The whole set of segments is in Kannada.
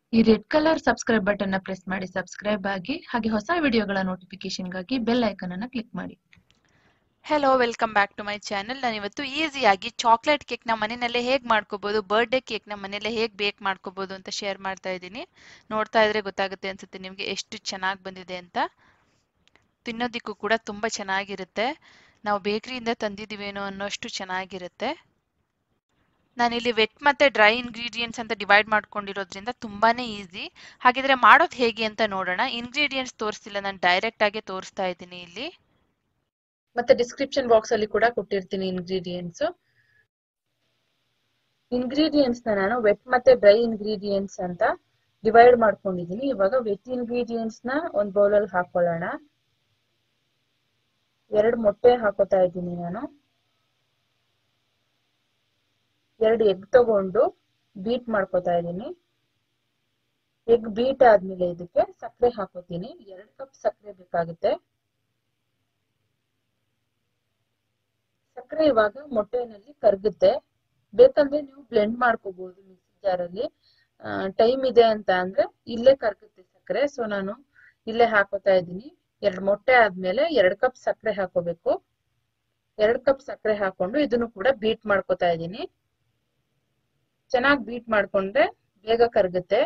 ಈ ರೆಡ್ ಕಲರ್ ಸಬ್ಸ್ಕ್ರೈಬ್ ಬಟನ್ ನ ಪ್ರೆಸ್ ಮಾಡಿ ಸಬ್ಸ್ಕ್ರೈಬ್ ಆಗಿ ಹಾಗೆ ಹೊಸ ವಿಡಿಯೋಗಳ ನೋಟಿಫಿಕೇಶನ್ಗಾಗಿ ಬೆಲ್ ಐಕನ್ ಅನ್ನ ಕ್ಲಿಕ್ ಮಾಡಿ hello welcome back to my channel ನಾನು ಇವತ್ತು ಈಸಿಯಾಗಿ ಚಾಕ್ಲೇಟ್ ಕೇಕ್ನ ಮನೆಯಲ್ಲೇ ಹೇಗೆ ಮಾಡ್ಕೋಬಹುದು ಬರ್ಡೇ ಕೇಕ್ನ ಮನೆಯಲ್ಲೇ ಹೇಗೆ ಬೇಕ್ ಮಾಡ್ಕೋಬಹುದು ಅಂತ ಶೇರ್ ಮಾಡ್ತಾ ಇದ್ದೀನಿ ನೋಡ್ತಾ ಇದ್ರೆ ಗೊತ್ತಾಗುತ್ತೆ ಅನ್ಸುತ್ತೆ ನಿಮಗೆ ಎಷ್ಟು ಚೆನ್ನಾಗಿ ಬಂದಿದೆ ಅಂತ ತಿನ್ನೋದಿಕ್ಕೂ ಕೂಡ ತುಂಬ ಚೆನ್ನಾಗಿರುತ್ತೆ ನಾವು ಬೇಕರಿಯಿಂದ ತಂದಿದ್ದೀವೇನೋ ಅನ್ನೋಷ್ಟು ಚೆನ್ನಾಗಿರುತ್ತೆ ನಾನಿಲ್ಲಿ ವೆಟ್ ಮತ್ತೆ ಡ್ರೈ ಇಂಗ್ರೀಡಿಯೆಂಟ್ಸ್ ಅಂತ ಡಿವೈಡ್ ಮಾಡ್ಕೊಂಡಿರೋದ್ರಿಂದ ತುಂಬಾನೇ ಈಸಿ ಹಾಗಿದ್ರೆ ಮಾಡೋದು ಹೇಗೆ ಅಂತ ನೋಡೋಣ ಇಂಗ್ರೀಡಿಯೆಂಟ್ಸ್ ತೋರಿಸ್ತಿಲ್ಲ ನಾನು ಡೈರೆಕ್ಟ್ ಆಗಿ ತೋರಿಸ್ತಾ ಇದ್ದೀನಿ ಇಲ್ಲಿ ಮತ್ತೆ ಡಿಸ್ಕ್ರಿಪ್ಷನ್ ಬಾಕ್ಸ್ ಅಲ್ಲಿ ಕೂಡ ಕೊಟ್ಟಿರ್ತೀನಿ ಇಂಗ್ರೀಡಿಯೆಂಟ್ಸ್ ಇಂಗ್ರೀಡಿಯೆಂಟ್ಸ್ ನ ನಾನು ವೆಟ್ ಮತ್ತೆ ಡ್ರೈ ಇಂಗ್ರೀಡಿಯೆಂಟ್ಸ್ ಅಂತ ಡಿವೈಡ್ ಮಾಡ್ಕೊಂಡಿದ್ದೀನಿ ಇವಾಗ ವೆಟ್ ಇಂಗ್ರೀಡಿಯೆಂಟ್ಸ್ ನ ಒಂದ್ ಬೌಲ್ ಅಲ್ಲಿ ಹಾಕೊಳ್ಳೋಣ ಎರಡು ಮೊಟ್ಟೆ ಹಾಕೋತಾ ಇದ್ದೀನಿ ನಾನು ಎರಡು ಎಗ್ ತಗೊಂಡು ಬೀಟ್ ಮಾಡ್ಕೋತಾ ಇದ್ದೀನಿ ಎಗ್ ಬೀಟ್ ಆದ್ಮೇಲೆ ಇದಕ್ಕೆ ಸಕ್ಕರೆ ಹಾಕೋತೀನಿ ಎರಡು ಕಪ್ ಸಕ್ಕರೆ ಬೇಕಾಗುತ್ತೆ ಸಕ್ಕರೆ ಇವಾಗ ಮೊಟ್ಟೆನಲ್ಲಿ ಕರಗುತ್ತೆ ಬೇಕಂದ್ರೆ ನೀವು ಬ್ಲೆಂಡ್ ಮಾಡ್ಕೋಬಹುದು ಮಿಕ್ಸಿ ಜಾರಲ್ಲಿ ಟೈಮ್ ಇದೆ ಅಂತ ಅಂದ್ರೆ ಇಲ್ಲೇ ಕರಗುತ್ತೆ ಸಕ್ಕರೆ ಸೊ ನಾನು ಇಲ್ಲೇ ಹಾಕೋತಾ ಇದ್ದೀನಿ ಎರಡು ಮೊಟ್ಟೆ ಆದ್ಮೇಲೆ ಎರಡ್ ಕಪ್ ಸಕ್ಕರೆ ಹಾಕೋಬೇಕು ಎರಡ್ ಕಪ್ ಸಕ್ಕರೆ ಹಾಕೊಂಡು ಇದನ್ನು ಕೂಡ ಬೀಟ್ ಮಾಡ್ಕೋತಾ ಇದ್ದೀನಿ ಚೆನ್ನಾಗಿ ಬೀಟ್ ಮಾಡ್ಕೊಂಡ್ರೆ ಬೇಗ ಕರಗುತ್ತೆ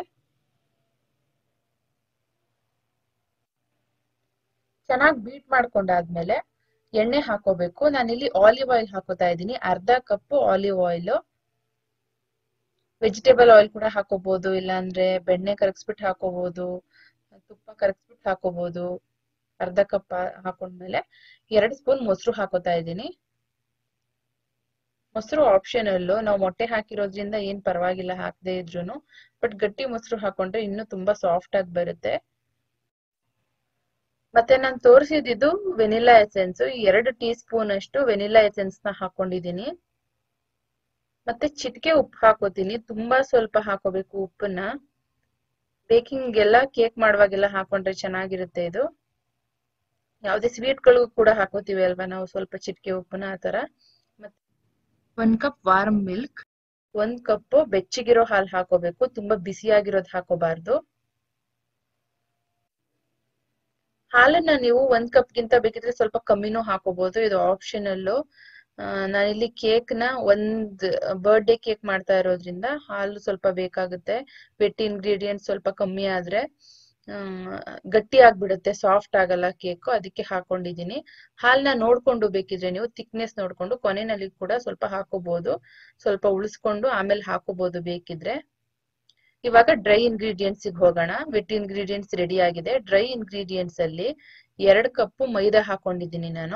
ಚೆನ್ನಾಗಿ ಬೀಟ್ ಮಾಡ್ಕೊಂಡಾದ್ಮೇಲೆ ಎಣ್ಣೆ ಹಾಕೋಬೇಕು ನಾನಿಲ್ಲಿ ಆಲಿವ್ ಆಯಿಲ್ ಹಾಕೋತಾ ಇದ್ದೀನಿ ಅರ್ಧ cup olive oil vegetable oil ಕೂಡ ಹಾಕೋಬಹುದು ಇಲ್ಲಾಂದ್ರೆ ಬೆಣ್ಣೆ ಕರಗಿಸ್ಬಿಟ್ಟು ಹಾಕೋಬಹುದು ತುಪ್ಪ ಕರಗಿಸ್ಬಿಟ್ಟು ಹಾಕೋಬಹುದು ಅರ್ಧ ಕಪ್ ಹಾಕೊಂಡ್ಮೇಲೆ ಎರಡು ಸ್ಪೂನ್ ಮೊಸರು ಹಾಕೋತಾ ಇದ್ದೀನಿ ಮೊಸರು ಆಪ್ಷನಲ್ ನಾವು ಮೊಟ್ಟೆ ಹಾಕಿರೋದ್ರಿಂದ ಏನ್ ಪರವಾಗಿಲ್ಲ ಹಾಕದೇ ಇದ್ರುನು ಬಟ್ ಗಟ್ಟಿ ಮೊಸರು ಹಾಕೊಂಡ್ರೆ ಇನ್ನೂ ತುಂಬಾ ಸಾಫ್ಟ್ ಆಗಿ ಬರುತ್ತೆ ಮತ್ತೆ ನಾನು ತೋರಿಸಿದ್ದು ವೆನಿಲಾ ಎಸೆನ್ಸ್ ಎರಡು ಟೀ ಸ್ಪೂನ್ ಅಷ್ಟು ವೆನಿಲಾ ಎಸೆನ್ಸ್ ನ ಹಾಕೊಂಡಿದೀನಿ ಮತ್ತೆ ಚಿಟಿಕೆ ಉಪ್ಪು ಹಾಕೋತೀನಿ ತುಂಬಾ ಸ್ವಲ್ಪ ಹಾಕೋಬೇಕು ಉಪ್ಪನ್ನ ಬೇಕಿಂಗ್ ಎಲ್ಲ ಕೇಕ್ ಮಾಡುವಾಗೆಲ್ಲ ಹಾಕೊಂಡ್ರೆ ಚೆನ್ನಾಗಿರುತ್ತೆ ಇದು ಯಾವ್ದೇ ಸ್ವೀಟ್ ಗಳಿಗೂ ಕೂಡ ಹಾಕೋತೀವಿ ಅಲ್ವಾ ನಾವು ಸ್ವಲ್ಪ ಚಿಟಿಕೆ ಉಪ್ಪನ್ನ ಆತರ ಮತ್ತೆ ಒಂದ್ ಕಪ್ ವಾರ್ಮ್ ಮಿಲ್ಕ್ ಒಂದ್ ಕಪ್ ಬೆಚ್ಚಗಿರೋ ಹಾಲು ಹಾಕೋಬೇಕು ತುಂಬಾ ಬಿಸಿಯಾಗಿರೋದು ಹಾಕೋಬಾರ್ದು ಹಾಲನ್ನ ನೀವು ಒಂದ್ ಕಪ್ ಗಿಂತ ಬೇಕಿದ್ರೆ ಸ್ವಲ್ಪ ಕಮ್ಮಿನೂ ಹಾಕೋಬಹುದು ಇದು ಆಪ್ಷನಲ್ ನಾನಿಲ್ಲಿ ಕೇಕ್ ನ ಒಂದ್ ಬರ್ಡೇ ಕೇಕ್ ಮಾಡ್ತಾ ಇರೋದ್ರಿಂದ ಹಾಲು ಸ್ವಲ್ಪ ಬೇಕಾಗುತ್ತೆ ವೆಟ್ ಇಂಗ್ರೀಡಿಯೆಂಟ್ ಸ್ವಲ್ಪ ಕಮ್ಮಿ ಆದ್ರೆ ಗಟ್ಟಿ ಆಗ್ಬಿಡುತ್ತೆ ಸಾಫ್ಟ್ ಆಗಲ್ಲ ಕೇಕ್ ಅದಕ್ಕೆ ಹಾಕೊಂಡಿದೀನಿ ಹಾಲ್ನ ನೋಡ್ಕೊಂಡು ಬೇಕಿದ್ರೆ ನೀವು ಥಿಕ್ನೆಸ್ ನೋಡ್ಕೊಂಡು ಕೊನೆಯಲ್ಲಿ ಕೂಡ ಸ್ವಲ್ಪ ಹಾಕೋಬಹುದು ಸ್ವಲ್ಪ ಉಳಿಸ್ಕೊಂಡು ಆಮೇಲೆ ಹಾಕೋಬಹುದು ಬೇಕಿದ್ರೆ ಇವಾಗ ಡ್ರೈ ಇಂಗ್ರೀಡಿಯೆಂಟ್ಸ್ ಹೋಗೋಣ ವೆಟ್ ಇಂಗ್ರೀಡಿಯೆಂಟ್ಸ್ ರೆಡಿ ಆಗಿದೆ ಡ್ರೈ ಇಂಗ್ರೀಡಿಯೆಂಟ್ಸ್ ಅಲ್ಲಿ ಎರಡ್ ಕಪ್ ಮೈದಾ ಹಾಕೊಂಡಿದ್ದೀನಿ ನಾನು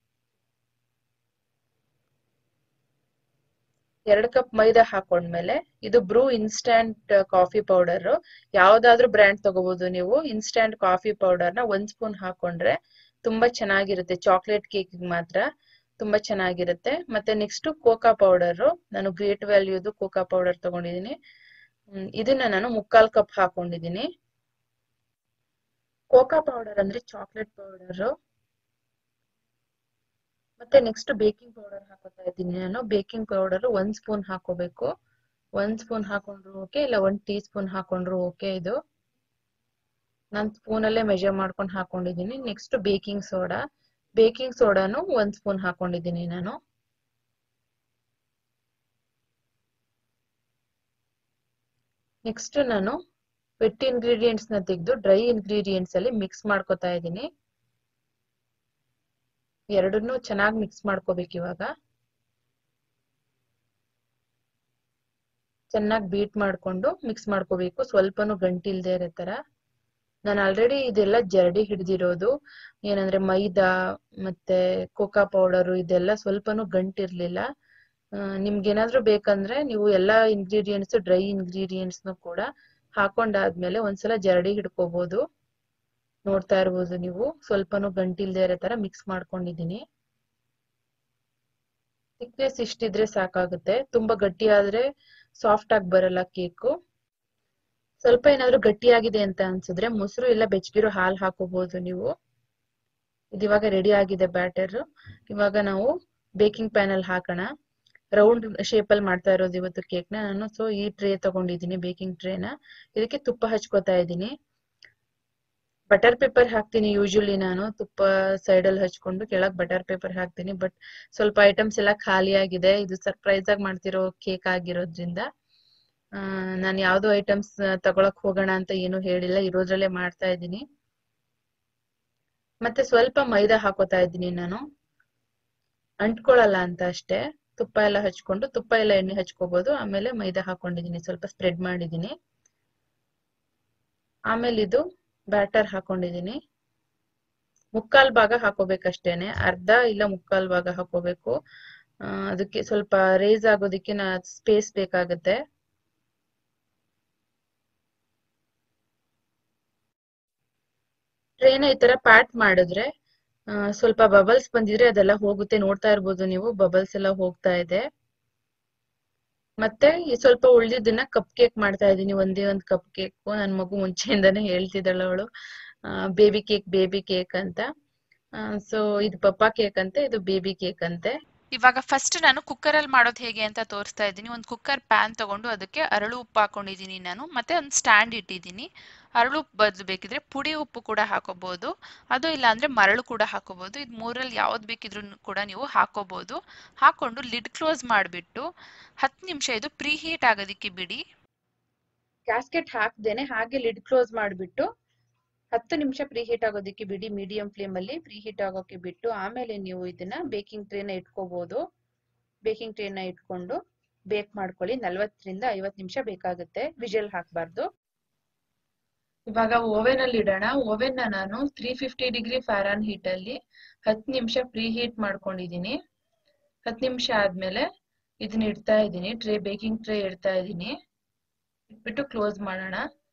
ಎರಡ್ ಕಪ್ ಮೈದಾ ಹಾಕೊಂಡ್ಮೇಲೆ ಇದು ಬ್ರೂ ಇನ್ಸ್ಟಂಟ್ ಕಾಫಿ ಪೌಡರ್ ಯಾವ್ದಾದ್ರು ಬ್ರ್ಯಾಂಡ್ ತಗೋಬಹುದು ನೀವು ಇನ್ಸ್ಟಂಟ್ ಕಾಫಿ ಪೌಡರ್ ನ ಒಂದ್ ಸ್ಪೂನ್ ಹಾಕೊಂಡ್ರೆ ತುಂಬಾ ಚೆನ್ನಾಗಿರುತ್ತೆ ಚಾಕ್ಲೇಟ್ ಕೇಕ್ ಮಾತ್ರ ತುಂಬಾ ಚೆನ್ನಾಗಿರುತ್ತೆ ಮತ್ತೆ ನೆಕ್ಸ್ಟ್ ಕೋಕಾ ಪೌಡರ್ ನಾನು ಗ್ರೇಟ್ ವ್ಯಾಲ್ಯೂದು ಕೋಕಾ ಪೌಡರ್ ತಗೊಂಡಿದ್ದೀನಿ ಇದನ್ನ ನಾನು ಮುಕ್ಕಾಲ್ ಕಪ್ ಹಾಕೊಂಡಿದ್ದೀನಿ ಕೋಕಾ ಪೌಡರ್ ಅಂದ್ರೆ ಚಾಕ್ಲೇಟ್ ಪೌಡರ್ ಮತ್ತೆ ನೆಕ್ಸ್ಟ್ ಬೇಕಿಂಗ್ ಪೌಡರ್ ಹಾಕೋತಾ ಇದ್ದೀನಿ ನಾನು ಬೇಕಿಂಗ್ ಪೌಡರ್ ಒಂದ್ ಸ್ಪೂನ್ ಹಾಕೋಬೇಕು ಒಂದ್ ಸ್ಪೂನ್ ಹಾಕೊಂಡ್ರು ಓಕೆ ಇಲ್ಲ ಒಂದ್ ಟೀ ಸ್ಪೂನ್ ಹಾಕೊಂಡ್ರು ಓಕೆ ಇದು ನಾನ್ ಸ್ಪೂನ್ ಅಲ್ಲೇ ಮೆಜರ್ ಮಾಡ್ಕೊಂಡು ಹಾಕೊಂಡಿದ್ದೀನಿ ನೆಕ್ಸ್ಟ್ ಬೇಕಿಂಗ್ ಸೋಡಾ ಬೇಕಿಂಗ್ ಸೋಡಾನು ಒಂದ್ ಸ್ಪೂನ್ ಹಾಕೊಂಡಿದ್ದೀನಿ ನಾನು ನೆಕ್ಸ್ಟ್ ನಾನು ವೆಟ್ ಇಂಗ್ರೀಡಿಯೆಂಟ್ಸ್ ನ ತೆಗೆದು ಡ್ರೈ ಇಂಗ್ರೀಡಿಯೆಂಟ್ಸ್ ಅಲ್ಲಿ ಮಿಕ್ಸ್ ಮಾಡ್ಕೋತಾ ಇದ್ದೀನಿ ಎರಡನ್ನೂ ಚೆನ್ನಾಗಿ ಮಿಕ್ಸ್ ಮಾಡ್ಕೋಬೇಕು ಇವಾಗ ಚೆನ್ನಾಗಿ ಬೀಟ್ ಮಾಡ್ಕೊಂಡು ಮಿಕ್ಸ್ ಮಾಡ್ಕೋಬೇಕು ಸ್ವಲ್ಪನೂ ಗಂಟಿಲ್ದೇ ಇರೋ ತರ ನಾನು ಆಲ್ರೆಡಿ ಇದೆಲ್ಲ ಜರಡಿ ಹಿಡ್ದಿರೋದು ಏನಂದ್ರೆ ಮೈದಾ ಮತ್ತೆ ಕೋಕಾ ಪೌಡರು ಇದೆಲ್ಲ ಸ್ವಲ್ಪನೂ ಗಂಟಿರ್ಲಿಲ್ಲ ನಿಮ್ಗೇನಾದ್ರೂ ಬೇಕಂದ್ರೆ ನೀವು ಎಲ್ಲಾ ಇಂಗ್ರೀಡಿಯೆಂಟ್ಸ್ ಡ್ರೈ ಇಂಗ್ರೀಡಿಯೆಂಟ್ಸ್ ಕೂಡ ಹಾಕೊಂಡಾದ್ಮೇಲೆ ಒಂದ್ಸಲ ಜರಡಿ ಹಿಡ್ಕೋಬಹುದು ನೋಡ್ತಾ ಇರ್ಬೋದು ನೀವು ಸ್ವಲ್ಪನೂ ಗಂಟಿಲ್ದೇ ಇರೋ ತರ ಮಿಕ್ಸ್ ಮಾಡ್ಕೊಂಡಿದೀನಿ ಥಿಕ್ನೆಸ್ ಇಷ್ಟಿದ್ರೆ ಸಾಕಾಗುತ್ತೆ ತುಂಬಾ ಗಟ್ಟಿ ಆದ್ರೆ ಸಾಫ್ಟ್ ಆಗಿ ಬರಲ್ಲ ಕೇಕು ಸ್ವಲ್ಪ ಏನಾದ್ರೂ ಗಟ್ಟಿಯಾಗಿದೆ ಅಂತ ಅನ್ಸಿದ್ರೆ ಮೊಸರು ಇಲ್ಲ ಬೆಚ್ಚಗಿರೋ ಹಾಲು ಹಾಕೋಬಹುದು ನೀವು ಇದಿವಾಗ ರೆಡಿ ಆಗಿದೆ ಬ್ಯಾಟರ್ ಇವಾಗ ನಾವು ಬೇಕಿಂಗ್ ಪ್ಯಾನ್ ಅಲ್ಲಿ ಹಾಕೋಣ ರೌಂಡ್ ಶೇಪ್ ಅಲ್ಲಿ ಮಾಡ್ತಾ ಇರೋದು ಇವತ್ತು ಕೇಕ್ ನ ನಾನು ಸೊ ಈ ಟ್ರೇ ತಗೊಂಡಿದ್ದೀನಿ ಬೇಕಿಂಗ್ ಟ್ರೇನ ಇದಕ್ಕೆ ತುಪ್ಪ ಹಚ್ಕೋತಾ ಇದ್ದೀನಿ ಬಟರ್ ಪೇಪರ್ ಹಾಕ್ತೀನಿ ಯೂಶಲಿ ನಾನು ತುಪ್ಪ ಸೈಡ್ ಅಲ್ಲಿ ಹಚ್ಕೊಂಡು ಕೆಳಗ್ ಬಟರ್ ಪೇಪರ್ ಹಾಕ್ತೀನಿ ಬಟ್ ಸ್ವಲ್ಪ ಐಟಮ್ಸ್ ಎಲ್ಲ ಖಾಲಿ ಆಗಿದೆ ಇದು ಸರ್ಪ್ರೈಸ್ ಆಗಿ ಮಾಡ್ತಿರೋ ಕೇಕ್ ಆಗಿರೋದ್ರಿಂದ ನಾನು ಯಾವ್ದು ಐಟಮ್ಸ್ ತಗೊಳಕ್ ಹೋಗೋಣ ಅಂತ ಏನು ಹೇಳಿಲ್ಲ ಇರೋದ್ರಲ್ಲೇ ಮಾಡ್ತಾ ಇದ್ದೀನಿ ಮತ್ತೆ ಸ್ವಲ್ಪ ಮೈದಾ ಹಾಕೋತಾ ಇದ್ದೀನಿ ನಾನು ಅಂಟ್ಕೊಳಲ್ಲ ಅಂತ ಅಷ್ಟೇ ತುಪ್ಪ ಎಲ್ಲ ಹಚ್ಕೊಂಡು ತುಪ್ಪ ಎಲ್ಲ ಎಣ್ಣೆ ಹಚ್ಕೋಬಹುದು ಆಮೇಲೆ ಮೈದಾ ಹಾಕೊಂಡಿದೀನಿ ಸ್ವಲ್ಪ ಸ್ಪ್ರೆಡ್ ಮಾಡಿದೀನಿ ಆಮೇಲೆ ಇದು ಬ್ಯಾಟರ್ ಹಾಕೊಂಡಿದೀನಿ ಮುಕ್ಕಾಲ್ ಭಾಗ ಹಾಕೋಬೇಕಷ್ಟೇನೆ ಅರ್ಧ ಇಲ್ಲ ಮುಕ್ಕಾಲ್ ಭಾಗ ಹಾಕೋಬೇಕು ಅದಕ್ಕೆ ಸ್ವಲ್ಪ ರೇಸ್ ಆಗೋದಕ್ಕೆ ನಾ ಸ್ಪೇಸ್ ಬೇಕಾಗುತ್ತೆ ಟ್ರೇನ ಈ ತರ ಪ್ಯಾಟ್ ಮಾಡಿದ್ರೆ ಸ್ವಲ್ಪ ಬಬಲ್ಸ್ ಬಂದಿದ್ರೆ ಅದೆಲ್ಲ ಹೋಗುತ್ತೆ ನೋಡ್ತಾ ಇರ್ಬೋದು ನೀವು ಬಬಲ್ಸ್ ಎಲ್ಲ ಹೋಗ್ತಾ ಇದೆ ಮತ್ತೆ ಸ್ವಲ್ಪ ಉಳ್ದಿದ್ದನ್ನ ಕಪ್ ಕೇಕ್ ಮಾಡ್ತಾ ಇದ್ದೀನಿ ಒಂದೇ ಒಂದ್ ಕಪ್ ಕೇಕ್ ನನ್ ಮಗು ಮುಂಚೆಯಿಂದಾನೇ ಹೇಳ್ತಿದ್ದಾಳ ಅವಳು ಬೇಬಿ ಕೇಕ್ ಬೇಬಿ ಕೇಕ್ ಅಂತ ಸೊ ಇದು ಪಪ್ಪ ಕೇಕ್ ಅಂತೆ ಇದು ಬೇಬಿ ಕೇಕ್ ಅಂತೆ ಇವಾಗ ಫಸ್ಟ್ ನಾನು ಕುಕ್ಕರ್ ಅಲ್ಲಿ ಮಾಡೋದು ಹೇಗೆ ಅಂತ ತೋರಿಸ್ತಾ ಇದ್ದೀನಿ ಒಂದು ಕುಕ್ಕರ್ ಪ್ಯಾನ್ ತಗೊಂಡು ಅದಕ್ಕೆ ಅರಳು ಉಪ್ಪು ಹಾಕೊಂಡಿದ್ದೀನಿ ನಾನು ಮತ್ತೆ ಒಂದು ಸ್ಟ್ಯಾಂಡ್ ಇಟ್ಟಿದ್ದೀನಿ ಅರಳು ಉಪ್ಪು ಬದಲು ಬೇಕಿದ್ರೆ ಪುಡಿ ಉಪ್ಪು ಕೂಡ ಹಾಕೋಬಹುದು ಅದು ಇಲ್ಲ ಅಂದ್ರೆ ಮರಳು ಕೂಡ ಹಾಕೋಬಹುದು ಇದು ಮೂರಲ್ಲಿ ಯಾವ್ದು ಬೇಕಿದ್ರು ಕೂಡ ನೀವು ಹಾಕೋಬಹುದು ಹಾಕೊಂಡು ಲಿಡ್ ಕ್ಲೋಸ್ ಮಾಡಿಬಿಟ್ಟು ಹತ್ತು ನಿಮಿಷ ಇದು ಪ್ರೀ ಹೀಟ್ ಆಗೋದಕ್ಕೆ ಬಿಡಿ ಗ್ಯಾಸ್ಕೆಟ್ ಹಾಕ್ದೇನೆ ಹಾಗೆ ಲಿಡ್ ಕ್ಲೋಸ್ ಮಾಡಿಬಿಟ್ಟು ಹತ್ತು ನಿಮಿಷ ಪ್ರೀ ಹೀಟ್ ಆಗೋದಕ್ಕೆ ಬಿಡಿ ಮೀಡಿಯಂ ಫ್ಲೇಮ್ ಅಲ್ಲಿ ಪ್ರೀ ಹೀಟ್ ಆಗೋಕೆ ಬಿಟ್ಟು ಆಮೇಲೆ ನೀವು ಇದನ್ನ ಬೇಕಿಂಗ್ ಟ್ರೇನ ಇಟ್ಕೋಬಹುದು ಬೇಕಿಂಗ್ ಟ್ರೇನ ಇಟ್ಕೊಂಡು ಬೇಕ್ ಮಾಡ್ಕೊಳ್ಳಿ ನಲ್ವತ್ತರಿಂದ ಐವತ್ತು ನಿಮಿಷ ಬೇಕಾಗುತ್ತೆ ವಿಜಲ್ ಹಾಕ್ಬಾರ್ದು ಇವಾಗ ಓವೆನ್ ಅಲ್ಲಿ ಇಡೋಣ ಓವೆನ್ ನ ನಾನು three fifty degree Fahrenheit ಅಲ್ಲಿ ಹತ್ತು ನಿಮಿಷ ಪ್ರೀ ಹೀಟ್ ಮಾಡ್ಕೊಂಡಿದೀನಿ ಹತ್ತು ನಿಮಿಷ ಆದ್ಮೇಲೆ ಇದನ್ನ ಇಡ್ತಾ ಇದ್ದೀನಿ ಟ್ರೇ ಬೇಕಿಂಗ್ ಟ್ರೇ ಇಡ್ತಾ ಇದ್ದೀನಿ ಇಟ್ಬಿಟ್ಟು ಕ್ಲೋಸ್ ಮಾಡೋಣ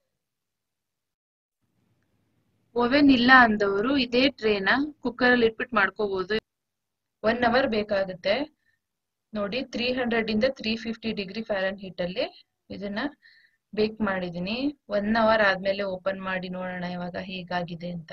ಓವೆನ್ ಇಲ್ಲ ಅಂದವರು ಇದೇ ಟ್ರೇನ ಕುಕ್ಕರ್ ಅಲ್ಲಿ ಇಟ್ಬಿಟ್ಟು ಮಾಡ್ಕೋಬಹುದು ಒನ್ ಅವರ್ ಬೇಕಾಗುತ್ತೆ ನೋಡಿ ತ್ರೀ ಹಂಡ್ರೆಡ್ ಇಂದ three fifty degree Fahrenheit ಅಲ್ಲಿ ಇದನ್ನ ಬೇಕ್ ಮಾಡಿದೀನಿ ಒನ್ ಅವರ್ ಆದ್ಮೇಲೆ ಓಪನ್ ಮಾಡಿ ನೋಡೋಣ ಇವಾಗ ಹೇಗಾಗಿದೆ ಅಂತ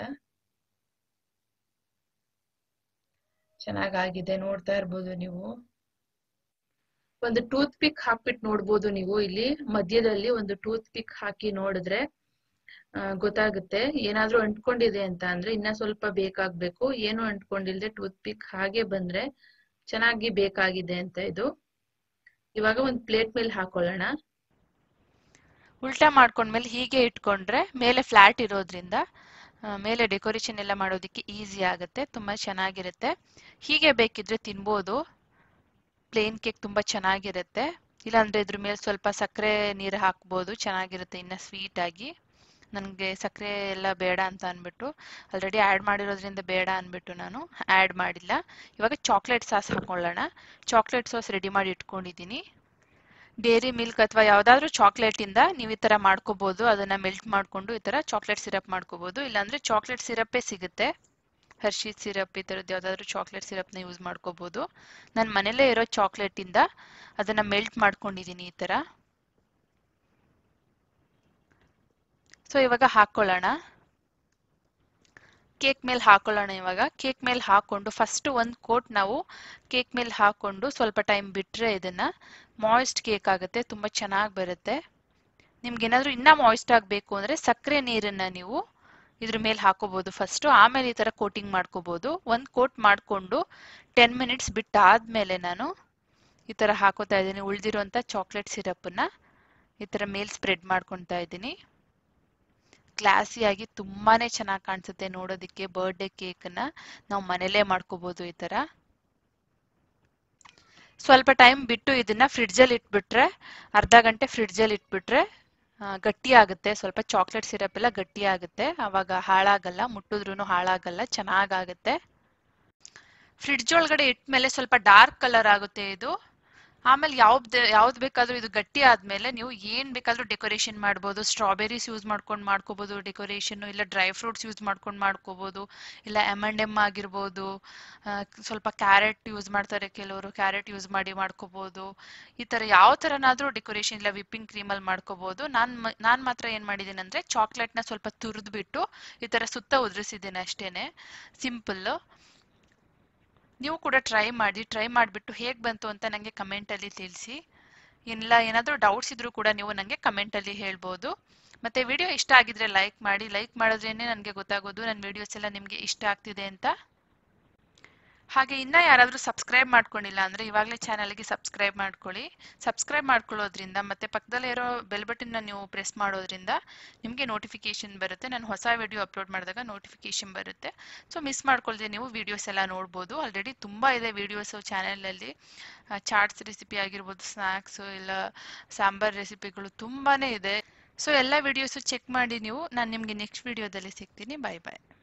ಚೆನ್ನಾಗಾಗಿದೆ ನೋಡ್ತಾ ಇರ್ಬೋದು ನೀವು ಒಂದು ಟೂತ್ ಪಿಕ್ ಹಾಕ್ಬಿಟ್ಟು ನೋಡ್ಬೋದು ನೀವು ಇಲ್ಲಿ ಮಧ್ಯದಲ್ಲಿ ಒಂದು ಟೂತ್ ಪಿಕ್ ಹಾಕಿ ನೋಡಿದ್ರೆ ಗೊತ್ತಾಗುತ್ತೆ ಏನಾದ್ರೂ ಅಂಟ್ಕೊಂಡಿದೆ ಅಂತ ಅಂದ್ರೆ ಇನ್ನ ಸ್ವಲ್ಪ ಬೇಕಾಗ್ಬೇಕು ಏನು ಅಂಟ್ಕೊಂಡಿಲ್ದೆ ಟೂತ್ ಪಿಕ್ ಹಾಗೆ ಬಂದ್ರೆ ಚೆನ್ನಾಗಿ ಬೇಕಾಗಿದೆ ಅಂತ ಇದು ಇವಾಗ ಒಂದ್ ಪ್ಲೇಟ್ ಮೇಲೆ ಹಾಕೊಳ್ಳೋಣ ಉಲ್ಟಾ ಮಾಡ್ಕೊಂಡ್ಮೇಲೆ ಹೀಗೆ ಇಟ್ಕೊಂಡ್ರೆ ಮೇಲೆ ಫ್ಲಾಟ್ ಇರೋದ್ರಿಂದ ಮೇಲೆ ಡೆಕೋರೇಷನ್ ಎಲ್ಲ ಮಾಡೋದಕ್ಕೆ ಈಸಿ ಆಗುತ್ತೆ ತುಂಬಾ ಚೆನ್ನಾಗಿರುತ್ತೆ ಹೀಗೆ ಬೇಕಿದ್ರೆ ತಿನ್ಬೋದು ಪ್ಲೇನ್ ಕೇಕ್ ತುಂಬಾ ಚೆನ್ನಾಗಿರುತ್ತೆ ಇಲ್ಲಾಂದ್ರೆ ಇದ್ರ ಮೇಲೆ ಸ್ವಲ್ಪ ಸಕ್ಕರೆ ನೀರು ಹಾಕ್ಬೋದು ಚೆನ್ನಾಗಿರುತ್ತೆ ಇನ್ನ ಸ್ವೀಟ್ ಆಗಿ ನನಗೆ ಸಕ್ಕರೆ ಎಲ್ಲ ಬೇಡ ಅಂತ ಅಂದ್ಬಿಟ್ಟು ಆಲ್ರೆಡಿ ಆ್ಯಡ್ ಮಾಡಿರೋದ್ರಿಂದ ಬೇಡ ಅಂದ್ಬಿಟ್ಟು ನಾನು ಆ್ಯಡ್ ಮಾಡಿಲ್ಲ ಇವಾಗ ಚಾಕ್ಲೇಟ್ ಸಾಸ್ ಹಾಕೊಳ್ಳೋಣ ಚಾಕ್ಲೇಟ್ ಸಾಸ್ ರೆಡಿ ಮಾಡಿ ಇಟ್ಕೊಂಡಿದ್ದೀನಿ ಡೇರಿ ಮಿಲ್ಕ್ ಅಥವಾ ಯಾವುದಾದ್ರೂ ಚಾಕ್ಲೇಟಿಂದ ನೀವು ಈ ಥರ ಮಾಡ್ಕೋಬೋದು ಅದನ್ನು ಮೆಲ್ಟ್ ಮಾಡಿಕೊಂಡು ಈ ಥರ ಚಾಕ್ಲೇಟ್ ಸಿರಪ್ ಮಾಡ್ಕೋಬೋದು ಇಲ್ಲಾಂದರೆ ಚಾಕ್ಲೇಟ್ ಸಿರಪ್ಪೇ ಸಿಗುತ್ತೆ ಹರ್ಷೀತ್ ಸಿರಪ್ ಈ ಥರದ್ದು ಯಾವುದಾದ್ರೂ ಚಾಕ್ಲೇಟ್ ಸಿರಪ್ನ ಯೂಸ್ ಮಾಡ್ಕೋಬೋದು ನನ್ನ ಮನೇಲೇ ಇರೋ ಚಾಕ್ಲೇಟಿಂದ ಅದನ್ನು ಮೆಲ್ಟ್ ಮಾಡ್ಕೊಂಡಿದ್ದೀನಿ ಈ ಥರ ಸೊ ಇವಾಗ ಹಾಕೊಳ್ಳೋಣ ಕೇಕ್ ಮೇಲೆ ಹಾಕೊಳ್ಳೋಣ ಇವಾಗ ಕೇಕ್ ಮೇಲೆ ಹಾಕೊಂಡು ಫಸ್ಟ್ ಒಂದು ಕೋಟ್ ನಾವು ಕೇಕ್ ಮೇಲೆ ಹಾಕೊಂಡು ಸ್ವಲ್ಪ ಟೈಮ್ ಬಿಟ್ಟರೆ ಇದನ್ನ ಮಾಯಿಸ್ಟ್ ಕೇಕ್ ಆಗುತ್ತೆ ತುಂಬ ಚೆನ್ನಾಗಿ ಬರುತ್ತೆ ನಿಮ್ಗೆ ಏನಾದರೂ ಇನ್ನೂ ಮಾಯಿಸ್ಟ್ ಆಗಬೇಕು ಅಂದರೆ ಸಕ್ಕರೆ ನೀರನ್ನು ನೀವು ಇದ್ರ ಮೇಲೆ ಹಾಕೋಬಹುದು ಫಸ್ಟು ಆಮೇಲೆ ಈ ಥರ ಕೋಟಿಂಗ್ ಮಾಡ್ಕೋಬಹುದು ಒಂದು ಕೋಟ್ ಮಾಡಿಕೊಂಡು ಟೆನ್ ಮಿನಿಟ್ಸ್ ಬಿಟ್ಟಾದ್ಮೇಲೆ ನಾನು ಈ ಥರ ಹಾಕೋತಾ ಇದ್ದೀನಿ ಉಳಿದಿರುವಂಥ ಚಾಕ್ಲೇಟ್ ಸಿರಪ್ಪನ್ನ ಈ ಥರ ಮೇಲೆ ಸ್ಪ್ರೆಡ್ ಮಾಡ್ಕೊತಾ ಇದ್ದೀನಿ ಕ್ಲಾಸಿಯಾಗಿ ತುಂಬಾನೇ ಚೆನ್ನಾಗಿ ಕಾಣಿಸುತ್ತೆ ನೋಡೋದಕ್ಕೆ ಬರ್ಡೇ ಕೇಕನ್ನ ನಾವು ಮನೇಲೇ ಮಾಡ್ಕೋಬಹುದು ಈ ತರ ಸ್ವಲ್ಪ ಟೈಮ್ ಬಿಟ್ಟು ಇದನ್ನ ಫ್ರಿಡ್ಜಲ್ಲಿ ಇಟ್ಬಿಟ್ರೆ ಅರ್ಧ ಗಂಟೆ ಫ್ರಿಡ್ಜಲ್ಲಿ ಇಟ್ಬಿಟ್ರೆ ಗಟ್ಟಿ ಆಗುತ್ತೆ ಸ್ವಲ್ಪ ಚಾಕ್ಲೇಟ್ ಸಿರಪ್ ಎಲ್ಲ ಗಟ್ಟಿ ಆಗುತ್ತೆ ಅವಾಗ ಹಾಳಾಗಲ್ಲ ಮುಟ್ಟಿದ್ರೂ ಹಾಳಾಗಲ್ಲ ಚೆನ್ನಾಗಾಗುತ್ತೆ ಫ್ರಿಡ್ಜ್ ಒಳಗಡೆ ಇಟ್ಮೇಲೆ ಸ್ವಲ್ಪ ಡಾರ್ಕ್ ಕಲರ್ ಆಗುತ್ತೆ ಇದು ಆಮೇಲೆ ಯಾವ್ದು ಯಾವ್ದು ಬೇಕಾದ್ರೂ ಇದು ಗಟ್ಟಿ ಆದ್ಮೇಲೆ ನೀವು ಏನ್ ಬೇಕಾದ್ರೂ ಡೆಕೋರೇಷನ್ ಮಾಡ್ಬೋದು ಸ್ಟ್ರಾಬೆರೀಸ್ ಯೂಸ್ ಮಾಡ್ಕೊಂಡು ಮಾಡ್ಕೋಬಹುದು ಡೆಕೋರೇಷನ್ ಇಲ್ಲ ಡ್ರೈ ಫ್ರೂಟ್ಸ್ ಯೂಸ್ ಮಾಡ್ಕೊಂಡು ಮಾಡ್ಕೋಬಹುದು ಇಲ್ಲ ಎಮ್ ಎಮ್ ಆಗಿರ್ಬೋದು ಸ್ವಲ್ಪ ಕ್ಯಾರೆಟ್ ಯೂಸ್ ಮಾಡ್ತಾರೆ ಕೆಲವರು ಕ್ಯಾರೆಟ್ ಯೂಸ್ ಮಾಡಿ ಮಾಡ್ಕೋಬಹುದು ಈ ತರ ಯಾವ ತರನಾದ್ರೂ ಡೆಕೋರೇಷನ್ ಇಲ್ಲ ವಿಪ್ಪಿಂಗ್ ಕ್ರೀಮ್ ಅಲ್ಲಿ ಮಾಡ್ಕೋಬಹುದು ನಾನ್ ನಾನ್ ಮಾತ್ರ ಏನ್ ಮಾಡಿದ್ದೀನಿ ಅಂದ್ರೆ ಚಾಕ್ಲೇಟ್ ನ ಸ್ವಲ್ಪ ತುರಿದ್ಬಿಟ್ಟು ಈ ತರ ಸುತ್ತ ಉದುರಿಸಿದ್ದೀನಿ ಅಷ್ಟೇನೆ ಸಿಂಪಲ್ ನೀವು ಕೂಡ ಟ್ರೈ ಮಾಡಿ ಟ್ರೈ ಮಾಡಿಬಿಟ್ಟು ಹೇಗೆ ಬಂತು ಅಂತ ನನಗೆ ಕಮೆಂಟಲ್ಲಿ ತಿಳಿಸಿ ಇಲ್ಲ ಏನಾದರೂ ಡೌಟ್ಸ್ ಇದ್ರೂ ಕೂಡ ನೀವು ನನಗೆ ಕಮೆಂಟಲ್ಲಿ ಹೇಳ್ಬೋದು ಮತ್ತೆ ವಿಡಿಯೋ ಇಷ್ಟ ಆಗಿದ್ರೆ ಲೈಕ್ ಮಾಡಿ ಲೈಕ್ ಮಾಡೋದ್ರೇನೆ ನನಗೆ ಗೊತ್ತಾಗೋದು ನನ್ನ ವಿಡಿಯೋಸ್ ಎಲ್ಲ ನಿಮಗೆ ಇಷ್ಟ ಆಗ್ತಿದೆ ಅಂತ ಹಾಗೆ ಇನ್ನ ಯಾರಾದರೂ ಸಬ್ಸ್ಕ್ರೈಬ್ ಮಾಡ್ಕೊಂಡಿಲ್ಲ ಅಂದ್ರೆ ಇವಾಗಲೇ ಚಾನಲ್ಗೆ ಸಬ್ಸ್ಕ್ರೈಬ್ ಮಾಡ್ಕೊಳ್ಳಿ ಸಬ್ಸ್ಕ್ರೈಬ್ ಮಾಡ್ಕೊಳ್ಳೋದ್ರಿಂದ ಮತ್ತೆ ಪಕ್ಕದಲ್ಲೇ ಇರೋ ಬೆಲ್ ಬಟನ್ನ ನೀವು ಪ್ರೆಸ್ ಮಾಡೋದ್ರಿಂದ ನಿಮಗೆ ನೋಟಿಫಿಕೇಶನ್ ಬರುತ್ತೆ ನಾನು ಹೊಸ ವಿಡಿಯೋ ಅಪ್ಲೋಡ್ ಮಾಡಿದಾಗ ನೋಟಿಫಿಕೇಶನ್ ಬರುತ್ತೆ ಸೊ ಮಿಸ್ ಮಾಡ್ಕೊಳ್ದೆ ನೀವು ವಿಡಿಯೋಸ್ ಎಲ್ಲ ನೋಡ್ಬೋದು ಆಲ್ರೆಡಿ ತುಂಬ ಇದೆ ವಿಡಿಯೋಸು ಚಾನಲಲ್ಲಿ ಚಾಟ್ಸ್ ರೆಸಿಪಿ ಆಗಿರ್ಬೋದು ಸ್ನ್ಯಾಕ್ಸು ಇಲ್ಲ ಸಾಂಬಾರ್ ರೆಸಿಪಿಗಳು ತುಂಬಾ ಇದೆ ಸೊ ಎಲ್ಲ ವಿಡಿಯೋಸು ಚೆಕ್ ಮಾಡಿ ನೀವು ನಾನು ನಿಮಗೆ ನೆಕ್ಸ್ಟ್ ವಿಡಿಯೋದಲ್ಲಿ ಸಿಗ್ತೀನಿ ಬಾಯ್ ಬಾಯ್